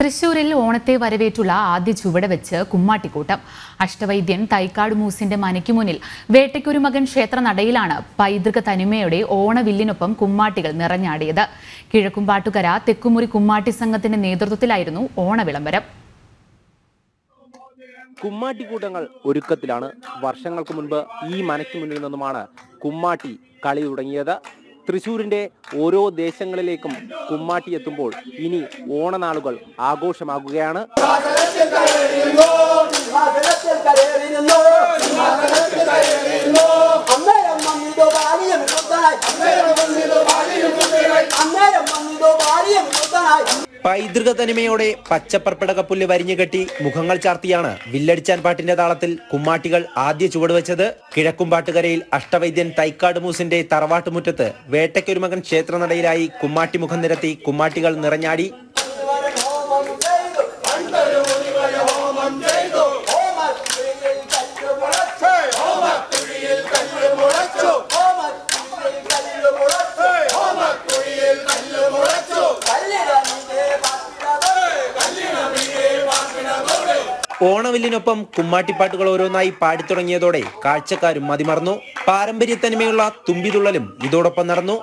തൃശൂരിൽ ഓണത്തെ വരവേറ്റുള്ള ആദ്യ ചുവട് വെച്ച് കുമ്മാട്ടിക്കൂട്ടം അഷ്ടവൈദ്യൻ തൈക്കാട് മൂസിന്റെ മനയ്ക്ക് മുന്നിൽ വേട്ടയ്ക്കൊരു മകൻ ക്ഷേത്ര നടയിലാണ് പൈതൃക തനിമയുടെ ഓണവില്ലിനൊപ്പം കുമ്മാട്ടികൾ നിറഞ്ഞാടിയത് കിഴക്കുംപാട്ടുകര തെക്കുമുറി കുമ്മാട്ടി സംഘത്തിന്റെ നേതൃത്വത്തിലായിരുന്നു ഓണവിളംബരം കുമ്മാട്ടിക്കൂട്ടങ്ങൾ ഒരുക്കത്തിലാണ് വർഷങ്ങൾക്ക് മുൻപ് ഈ മനയ്ക്ക് മുന്നിൽ നിന്നുമാണ് കുമ്മാട്ടി കളി തുടങ്ങിയത് തൃശൂരിന്റെ ഓരോ ദേശങ്ങളിലേക്കും കുമ്മാട്ടി എത്തുമ്പോൾ ഇനി ഓണനാളുകൾ ആഘോഷമാകുകയാണ് അന്നേരം വന്നിതോ ബാലിയം കൊത്തായി അന്നേരം വന്നിതോ ബാലിയം കൊത്തായി അന്നേരം വന്നിതോ ബാലിയം കൊത്തായി പൈതൃക തനിമയോടെ പച്ചപ്പർപ്പിടകപ്പുല്ല് വരിഞ്ഞുകെട്ടി മുഖങ്ങൾ ചാർത്തിയാണ് വില്ലടിച്ചാൻ പാട്ടിന്റെ താളത്തിൽ കുമ്മാട്ടികൾ ആദ്യ ചുവടുവെച്ചത് കിഴക്കുംപാട്ടുകരയിൽ അഷ്ടവൈദ്യൻ തൈക്കാട് മൂസിന്റെ തറവാട്ടുമുറ്റത്ത് വേട്ടയ്ക്കൊരുമകൻ ക്ഷേത്രനടയിലായി കുമ്മാട്ടി മുഖം നിരത്തി കുമ്മാട്ടികൾ നിറഞ്ഞാടി ഹോമം ചെയ്തു പണ്ടൊരു മുനിവര ഹോമം ചെയ്തു ഹോമക്കുഴിയിൽ കല്ല് മുളച്ചു ഹോമക്കുഴിയിൽ കല്ല് മുളച്ചു ഹോമക്കുഴിയിൽ കല്ല് മുളച്ചു ഹോമക്കുഴിയിൽ കല്ല് മുളച്ചു കല്ലിടമിതേ പാട്ടിടതോടെ കല്ലിടമിതേ പാട്ടിടതോടെ ഓണവില്ലിനൊപ്പം കുമ്മാട്ടിപ്പാട്ടുകൾ ഓരോന്നായി പാടിത്തുടങ്ങിയതോടെ കാഴ്ചക്കാരും മതിമറന്നു പാരമ്പര്യത്തനിമയുള്ള തുമ്പിതുള്ളലും ഇതോടൊപ്പം നടന്നു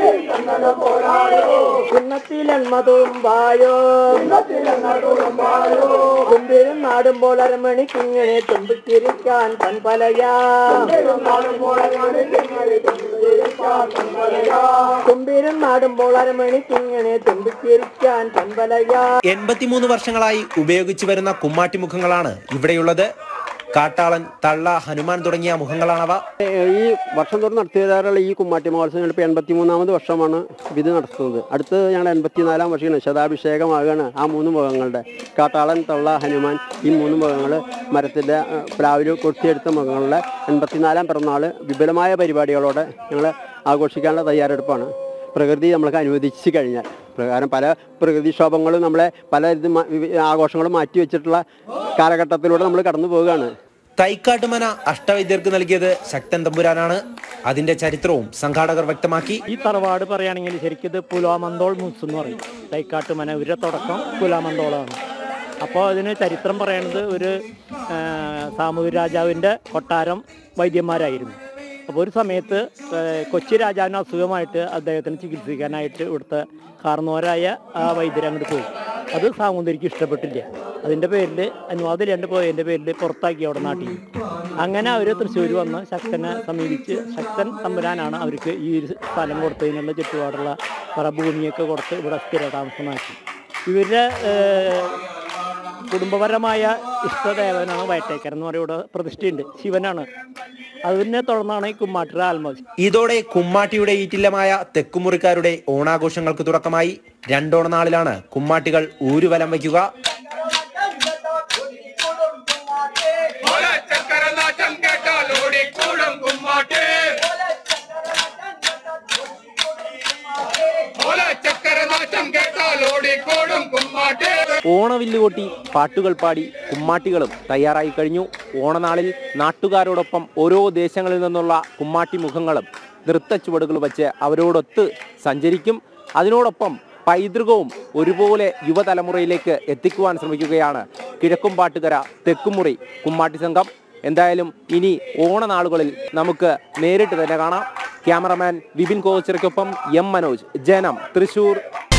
കുന്നത്തിലെന്മതുമ്പായോ കുമ്പിരും നാടുമ്പോൾ അരമണിക്കിങ്ങനെ തുമ്പിച്ചിരിക്കാൻ പൻപലയാ കുമ്പിരും നാടുമ്പോൾ അരമണിക്കിങ്ങനെ തുമ്പിച്ചിരിക്കാൻ പൻപലയാ എൺപത്തിമൂന്ന് വർഷങ്ങളായി ഉപയോഗിച്ചു വരുന്ന കുമ്മാട്ടി മുഖങ്ങളാണ് ഇവിടെയുള്ളത് കാട്ടാളൻ തള്ള ഹനുമാൻ തുടങ്ങിയ മുഖങ്ങളാണവ ഈ വർഷം തോറും നടത്തിയതാറുള്ള ഈ കുമ്മാട്ടി മഹോത്സവം ഇപ്പോൾ എൺപത്തി മൂന്നാമത് വർഷമാണ് ഇത് നടത്തുന്നത് അടുത്ത് ഞങ്ങൾ എൺപത്തിനാലാം വർഷമാണ് ശതാഭിഷേകമാകാണ് ആ മൂന്ന് മുഖങ്ങളുടെ കാട്ടാളൻ തള്ള ഹനുമാൻ ഈ മൂന്ന് മുഖങ്ങൾ മരത്തിൻ്റെ പ്ലാവിൽ കൊത്തിയെടുത്ത മുഖങ്ങളുടെ എൺപത്തിനാലാം പിറന്നാൾ വിപുലമായ പരിപാടികളോടെ ഞങ്ങൾ ആഘോഷിക്കാനുള്ള തയ്യാറെടുപ്പാണ് പ്രകൃതി നമ്മൾക്ക് അനുവദിച്ചു കഴിഞ്ഞാൽ പ്രകാരം പല പ്രകൃതിക്ഷോഭങ്ങളും നമ്മളെ പല ഇത് മാ- വി- ആഘോഷങ്ങളും മാറ്റി വെച്ചിട്ടുള്ള കാലഘട്ടത്തിലൂടെ നമ്മൾ കടന്നു പോവുകയാണ് തൈക്കാട്ടുമന അഷ്ടവൈദ്യർക്ക് നൽകിയത് ശക്തൻ തമ്പുരാനാണ് അതിന്റെ ചരിത്രവും സംഘാടകർ വ്യക്തമാക്കി ഈ തറവാട് പറയുകയാണെങ്കിൽ ശരിക്കും ഇത് പുലാമന്തോൾ മുസ് എന്ന് പറയും തൈക്കാട്ട് മനവരുടെ തുടക്കം പുലാമന്തോളാണ് അപ്പോൾ അതിന് ചരിത്രം പറയുന്നത് ഒരു ആ, സാമൂതിരി രാജാവിൻ്റെ കൊട്ടാരം വൈദ്യന്മാരായിരുന്നു അപ്പോൾ ഒരു സമയത്ത് ആ, കൊച്ചി രാജാവിന് അസുഖമായിട്ട് അദ്ദേഹത്തിന് ചികിത്സിക്കാനായിട്ട് ഇവിടുത്തെ കാർന്നോരായ ആ വൈദ്യർ അങ്ങോട്ട് പോയി അത് സാമൂതിരിക്ക് ഇഷ്ടപ്പെട്ടില്ല അതിൻ്റെ പേരിൽ അനുവാദമില്ലാണ്ട് പോയതിൻ്റെ പേരിൽ പുറത്താക്കി അവിടെ നാട്ടിൽ അങ്ങനെ അവർ തൃശ്ശൂർ വന്ന് ശക്തനെ സമീപിച്ച് ശക്തൻ തമ്പുരാനാണ് അവർക്ക് ഈ ഒരു സ്ഥലം കൊടുത്തതിനുള്ള ചുറ്റുപാടുള്ള പറ ഭൂമിയൊക്കെ കൊടുത്ത് ഇവിടെ സ്ഥിരതാമസമാക്കി ഇവരുടെ ഏഹ്, കുടുംബപരമായ ഇഷ്ടദേവനാണ് വയറ്റേക്കർ എന്ന് പറയുന്ന ഇവിടെ പ്രതിഷ്ഠയുണ്ട് ശിവനാണ് അതിനെ തുടർന്നാണ് ഈ കുമ്മാട്ടിയുടെ ആത്മഹത്യ ഇതോടെ കുമ്മാട്ടിയുടെ ഈറ്റില്ലമായ തെക്കുമുറിക്കാരുടെ ഓണാഘോഷങ്ങൾക്ക് തുടക്കമായി രണ്ടോണനാളിലാണ് കുമ്മാട്ടികൾ ഊരുവലം വയ്ക്കുക ചക്കരനാശം കേട്ടാലോടി കൂടും കുമ്മാട്ടേ ചക്കരനാശം കേട്ടാലോടി കൂടും കുമ്മാട്ടേ ഓണവില്ലുകൊട്ടി പാട്ടുകൾ പാടി കുമ്മാട്ടികളും തയ്യാറായി കഴിഞ്ഞു ഓണനാളിൽ നാട്ടുകാരോടൊപ്പം ഓരോ ദേശങ്ങളിൽ നിന്നുള്ള കുമ്മാട്ടി മുഖങ്ങളും നൃത്തച്ചുവടുകൾ വച്ച് അവരോടൊത്ത് സഞ്ചരിക്കും അതിനോടൊപ്പം പൈതൃകവും ഒരുപോലെ യുവതലമുറയിലേക്ക് എത്തിക്കുവാൻ ശ്രമിക്കുകയാണ് കിഴക്കുംപാട്ടുകര തെക്കുമുറി കുമ്മാട്ടി സംഘം എന്തായാലും ഇനി ഓണനാളുകളിൽ നമുക്ക് നേരിട്ട് തന്നെ കാണാം ക്യാമറമാൻ വിപിൻ കോച്ചിറയ്ക്കൊപ്പം എം മനോജ് ജനം തൃശൂർ